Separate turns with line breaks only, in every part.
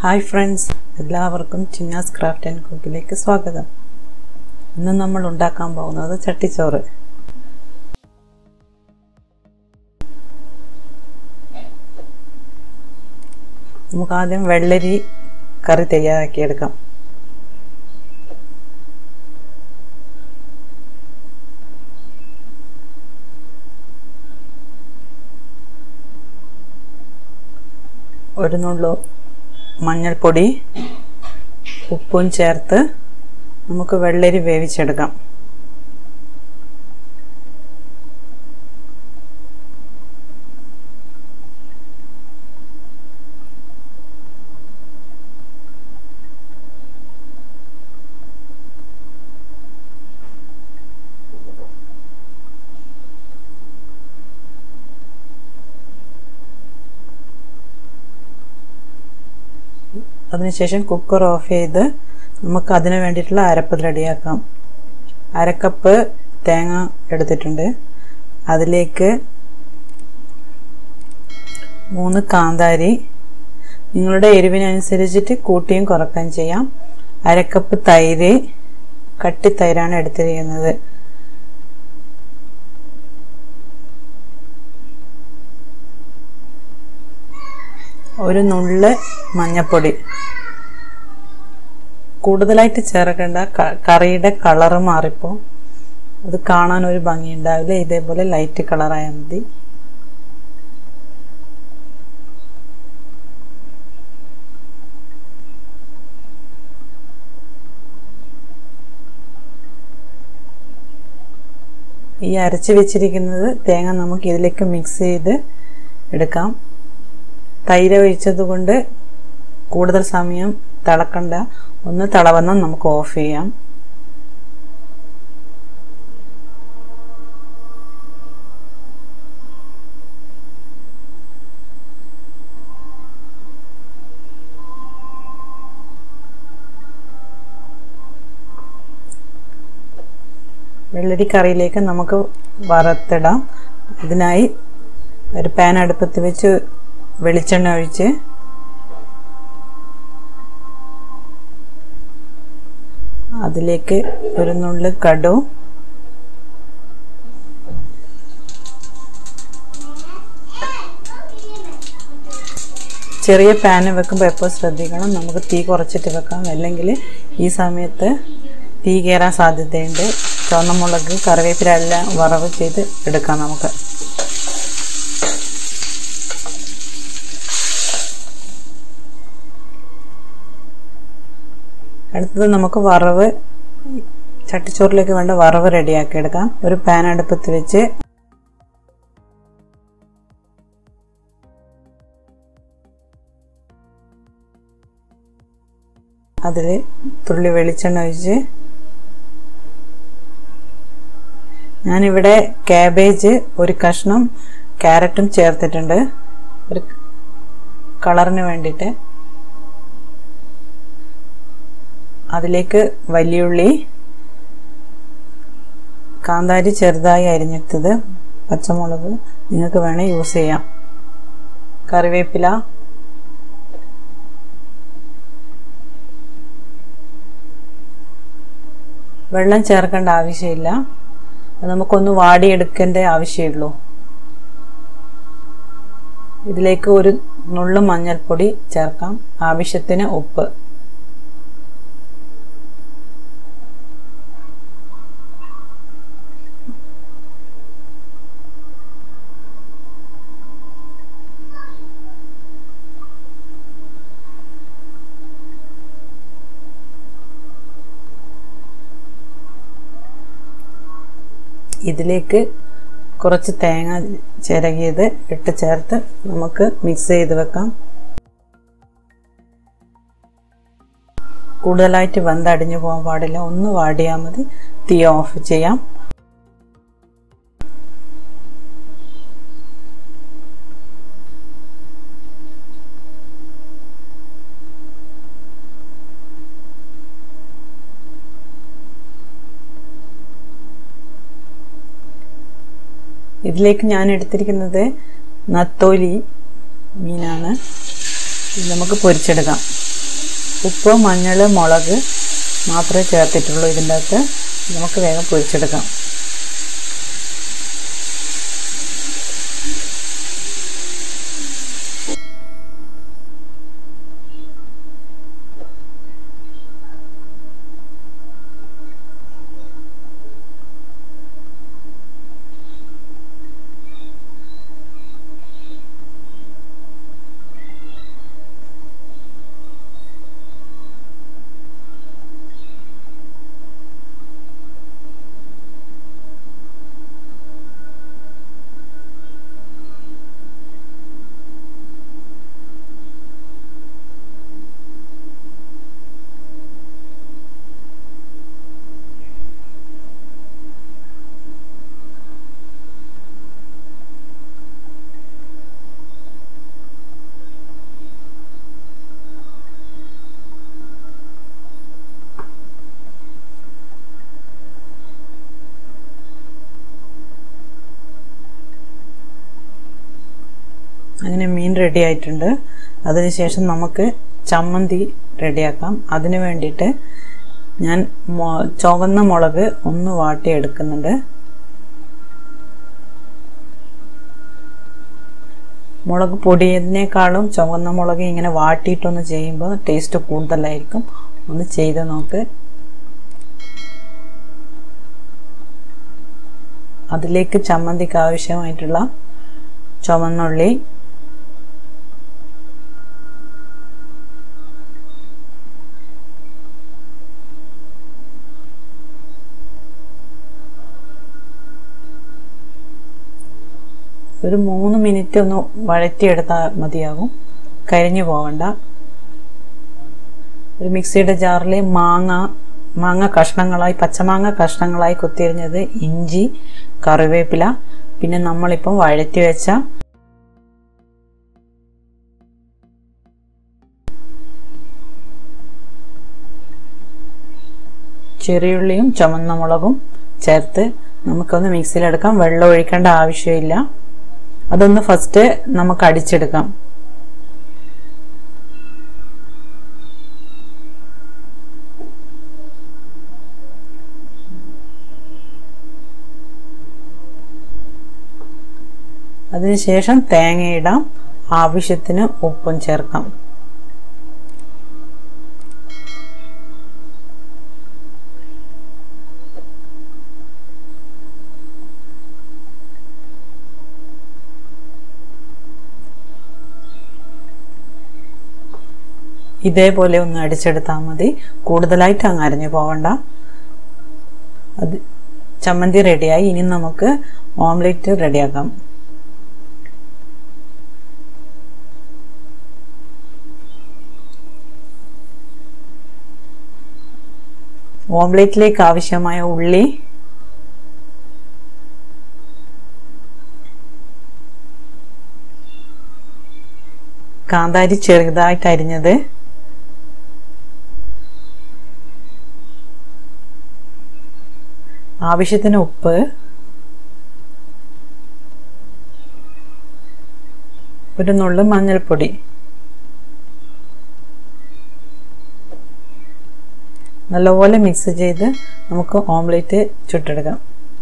hi friends എല്ലാവർക്കും ചിന്നാസ് craft and കുക്കിലേക്ക് സ്വാഗതം ഇന്ന് നമ്മൾ ഉണ്ടാക്കാൻ പോകുന്നത് ചട്ടിച്ചോറ് നമുക്ക് ആദ്യം വെള്ളരി കറി തയ്യാറാക്കിയെടുക്കാം ഒരു നുള്ളു മഞ്ഞൾപ്പൊടി ഉപ്പും ചേർത്ത് നമുക്ക് വെള്ളരി വേവിച്ചെടുക്കാം അതിനുശേഷം കുക്കർ ഓഫ് ചെയ്ത് നമുക്ക് അതിന് വേണ്ടിയിട്ടുള്ള അരപ്പ് റെഡിയാക്കാം അരക്കപ്പ് തേങ്ങ എടുത്തിട്ടുണ്ട് അതിലേക്ക് മൂന്ന് കാന്താരി നിങ്ങളുടെ എരിവിനനുസരിച്ചിട്ട് കൂട്ടിയും കുറക്കുകയും ചെയ്യാം അരക്കപ്പ് തൈര് കട്ടി തൈരാണ് എടുത്തിരിക്കുന്നത് ഒരു നുള്ള് മഞ്ഞപ്പൊടി കൂടുതലായിട്ട് ചേർക്കേണ്ട കറിയുടെ കളറ് മാറിപ്പോൾ അത് കാണാൻ ഒരു ഭംഗി ഉണ്ടാവില്ല ഇതേപോലെ ലൈറ്റ് കളറായാൽ മതി ഈ അരച്ച് വെച്ചിരിക്കുന്നത് തേങ്ങ നമുക്ക് ഇതിലേക്ക് മിക്സ് ചെയ്ത് എടുക്കാം തൈര് ഒഴിച്ചത് കൊണ്ട് കൂടുതൽ സമയം തിളക്കണ്ട ഒന്ന് തിളവന്നാൽ നമുക്ക് ഓഫ് ചെയ്യാം വെള്ളരി കറിയിലേക്ക് നമുക്ക് വറുത്തിടാം ഇതിനായി ഒരു പാൻ അടുപ്പത്ത് വെച്ച് വെളിച്ചെണ്ണ ഒഴിച്ച് അതിലേക്ക് ഒരു നുള്ളു കടു ചെറിയ പാന് വെക്കുമ്പോൾ എപ്പോൾ ശ്രദ്ധിക്കണം നമുക്ക് തീ കുറച്ചിട്ട് വെക്കാം അല്ലെങ്കിൽ ഈ സമയത്ത് തീ കയറാൻ സാധ്യതയുണ്ട് ചുവന്ന മുളക് കറിവേപ്പില എല്ലാം വറവ് ചെയ്ത് എടുക്കാം നമുക്ക് അടുത്തത് നമുക്ക് വറവ് ചട്ടിച്ചോറിലേക്ക് വേണ്ട വറവ് റെഡിയാക്കി എടുക്കാം ഒരു പാൻ അടുപ്പത്ത് വെച്ച് അതിൽ തുള്ളി വെളിച്ചെണ്ണ ഒഴിച്ച് ഞാനിവിടെ കാബേജ് ഒരു കഷ്ണം ക്യാരറ്റും ചേർത്തിട്ടുണ്ട് ഒരു കളറിന് വേണ്ടിയിട്ട് അതിലേക്ക് വലിയുള്ളി കാന്താരി ചെറുതായി അരിഞ്ഞെടുത്തത് പച്ചമുളക് നിങ്ങൾക്ക് വേണേൽ യൂസ് ചെയ്യാം കറിവേപ്പില വെള്ളം ചേർക്കേണ്ട ആവശ്യമില്ല നമുക്കൊന്ന് വാടിയെടുക്കേണ്ട ആവശ്യമുള്ളൂ ഇതിലേക്ക് ഒരു നുള്ളു മഞ്ഞൾപ്പൊടി ചേർക്കാം ആവശ്യത്തിന് ഉപ്പ് ഇതിലേക്ക് കുറച്ച് തേങ്ങ ചിരകിയത് ഇട്ട് ചേർത്ത് നമുക്ക് മിക്സ് ചെയ്ത് വെക്കാം കൂടുതലായിട്ട് വെന്തടിഞ്ഞു പോകാൻ പാടില്ല ഒന്ന് വാടിയാൽ മതി തീ ഓഫ് ചെയ്യാം ഇതിലേക്ക് ഞാൻ എടുത്തിരിക്കുന്നത് നത്തോലി മീനാണ് ഇത് നമുക്ക് പൊരിച്ചെടുക്കാം ഉപ്പ് മഞ്ഞൾ മുളക് മാത്രമേ ചേർത്തിട്ടുള്ളൂ ഇതിൻ്റെ അകത്ത് നമുക്ക് വേഗം പൊരിച്ചെടുക്കാം അങ്ങനെ മീൻ റെഡി ആയിട്ടുണ്ട് അതിനുശേഷം നമുക്ക് ചമ്മന്തി റെഡിയാക്കാം അതിന് വേണ്ടിയിട്ട് ഞാൻ മൊ- ചുവന്ന മുളക് ഒന്ന് വാട്ടിയെടുക്കുന്നുണ്ട് മുളക് പൊടിയതിനേക്കാളും ചുവന്ന മുളക് ഇങ്ങനെ വാട്ടിയിട്ടൊന്ന് ചെയ്യുമ്പോൾ ടേസ്റ്റ് കൂടുതലായിരിക്കും ഒന്ന് ചെയ്ത് നോക്ക് അതിലേക്ക് ചമ്മന്തിക്ക് ആവശ്യമായിട്ടുള്ള ചുവന്നുള്ളി ഒരു മൂന്ന് മിനിറ്റ് ഒന്ന് വഴറ്റിയെടുത്താൽ മതിയാകും കരിഞ്ഞു പോവണ്ട ഒരു മിക്സിയുടെ ജാറിൽ മാങ്ങ മാങ്ങ കഷ്ണങ്ങളായി പച്ചമാങ്ങ കഷ്ണങ്ങളായി കുത്തിരിഞ്ഞത് ഇഞ്ചി കറിവേപ്പില പിന്നെ നമ്മളിപ്പം വഴറ്റി വെച്ച ചെറിയുള്ളിയും ചുമന്ന മുളകും ചേർത്ത് നമുക്കൊന്ന് മിക്സിയിലെടുക്കാം വെള്ളം ഒഴിക്കേണ്ട ആവശ്യമില്ല അതൊന്ന് ഫസ്റ്റ് നമുക്ക് അടിച്ചെടുക്കാം അതിനുശേഷം തേങ്ങയിടാം ആവശ്യത്തിന് ഉപ്പും ചേർക്കാം ഇതേപോലെ ഒന്ന് അടിച്ചെടുത്താൽ മതി കൂടുതലായിട്ട് അങ്ങ് അരഞ്ഞു പോകണ്ട അത് ചമ്മന്തി റെഡിയായി ഇനി നമുക്ക് ഓംലെറ്റ് റെഡിയാക്കാം ഓംലെറ്റിലേക്ക് ആവശ്യമായ ഉള്ളി കാന്താരി ചെറുതായിട്ട് അരിഞ്ഞത് ആവശ്യത്തിന് ഉപ്പ് ഒരു നുള്ളു മഞ്ഞൾപ്പൊടി നല്ലപോലെ മിക്സ് ചെയ്ത് നമുക്ക് ഓംലെറ്റ് ചുട്ടെടുക്കാം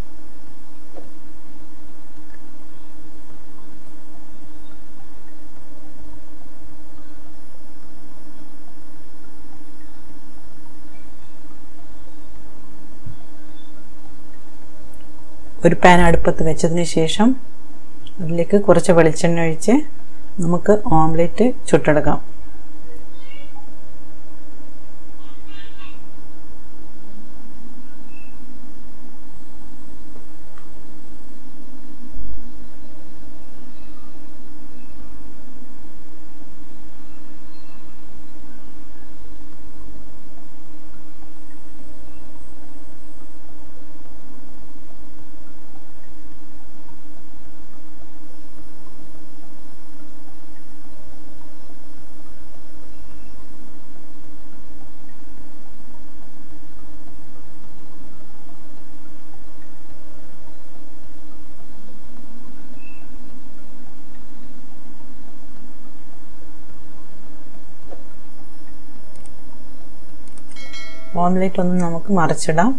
ഒരു പാൻ അടുപ്പത്ത് വെച്ചതിന് ശേഷം അതിലേക്ക് കുറച്ച് വെളിച്ചെണ്ണ ഒഴിച്ച് നമുക്ക് ഓംലെറ്റ് ചുട്ടെടുക്കാം ഓംലെറ്റ് ഒന്ന് നമുക്ക് മറിച്ചിടാം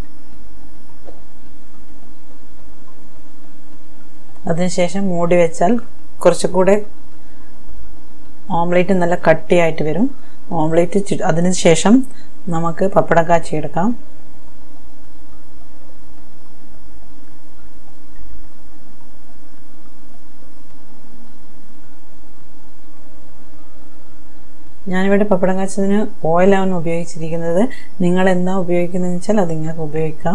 അതിനുശേഷം മൂടി വെച്ചാൽ കുറച്ചുകൂടെ ഓംലേറ്റ് നല്ല കട്ടിയായിട്ട് വരും ഓംലേറ്റ് അതിന് ശേഷം നമുക്ക് പപ്പടം കാച്ചിയെടുക്കാം ഞാനിവിടെ പപ്പടം കാച്ചതിന് ഓയിലാണ് ഉപയോഗിച്ചിരിക്കുന്നത് നിങ്ങൾ എന്താ ഉപയോഗിക്കുന്നതെന്ന് വെച്ചാൽ അത് നിങ്ങൾക്ക് ഉപയോഗിക്കാം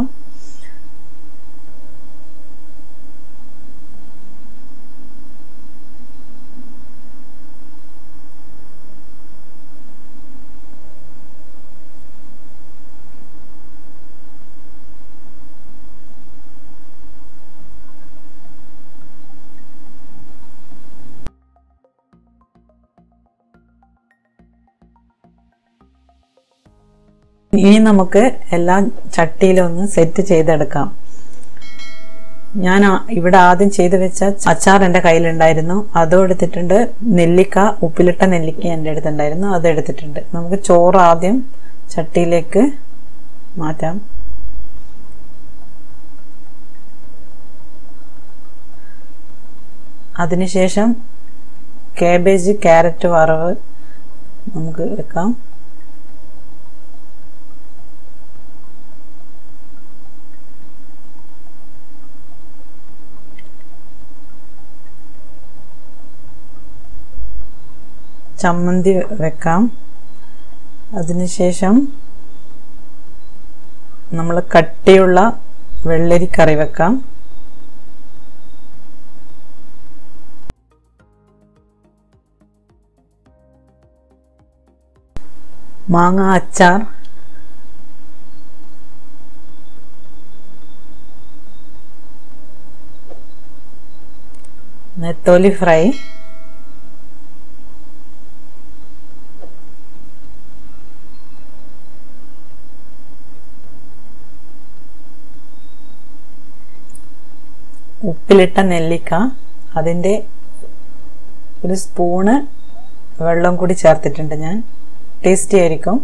ഇനി നമുക്ക് എല്ലാം ചട്ടിയിലൊന്ന് സെറ്റ് ചെയ്തെടുക്കാം ഞാൻ ഇവിടെ ആദ്യം ചെയ്തു വെച്ച അച്ചാർ എൻ്റെ കയ്യിലുണ്ടായിരുന്നു അതും എടുത്തിട്ടുണ്ട് നെല്ലിക്ക ഉപ്പിലിട്ട നെല്ലിക്ക എൻ്റെ അടുത്തുണ്ടായിരുന്നു അത് എടുത്തിട്ടുണ്ട് നമുക്ക് ചോറ് ആദ്യം ചട്ടിയിലേക്ക് മാറ്റാം അതിനുശേഷം കാബേജ് ക്യാരറ്റ് വറവ് നമുക്ക് വെക്കാം ചമ്മന്തി വെക്കാം അതിനുശേഷം നമ്മൾ കട്ടിയുള്ള വെള്ളരി കറി വെക്കാം മാങ്ങ അച്ചാർ നെത്തോലി ഫ്രൈ ഉപ്പിലിട്ട നെല്ലിക്ക അതിൻ്റെ ഒരു സ്പൂണ് വെള്ളം കൂടി ചേർത്തിട്ടുണ്ട് ഞാൻ ടേസ്റ്റി ആയിരിക്കും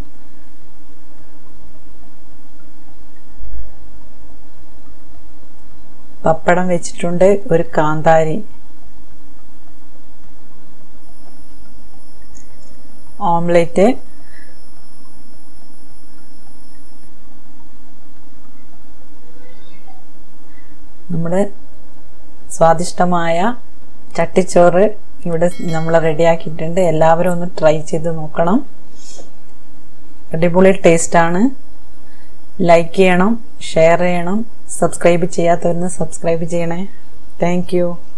പപ്പടം വെച്ചിട്ടുണ്ട് ഒരു കാന്താരി ഓംലെറ്റ് നമ്മുടെ സ്വാദിഷ്ടമായ ചട്ടിച്ചോറ് ഇവിടെ നമ്മൾ റെഡിയാക്കിയിട്ടുണ്ട് എല്ലാവരും ഒന്ന് ട്രൈ ചെയ്ത് നോക്കണം അടിപൊളി ടേസ്റ്റാണ് ലൈക്ക് ചെയ്യണം ഷെയർ ചെയ്യണം സബ്സ്ക്രൈബ് ചെയ്യാത്തവരൊന്ന് സബ്സ്ക്രൈബ് ചെയ്യണേ താങ്ക്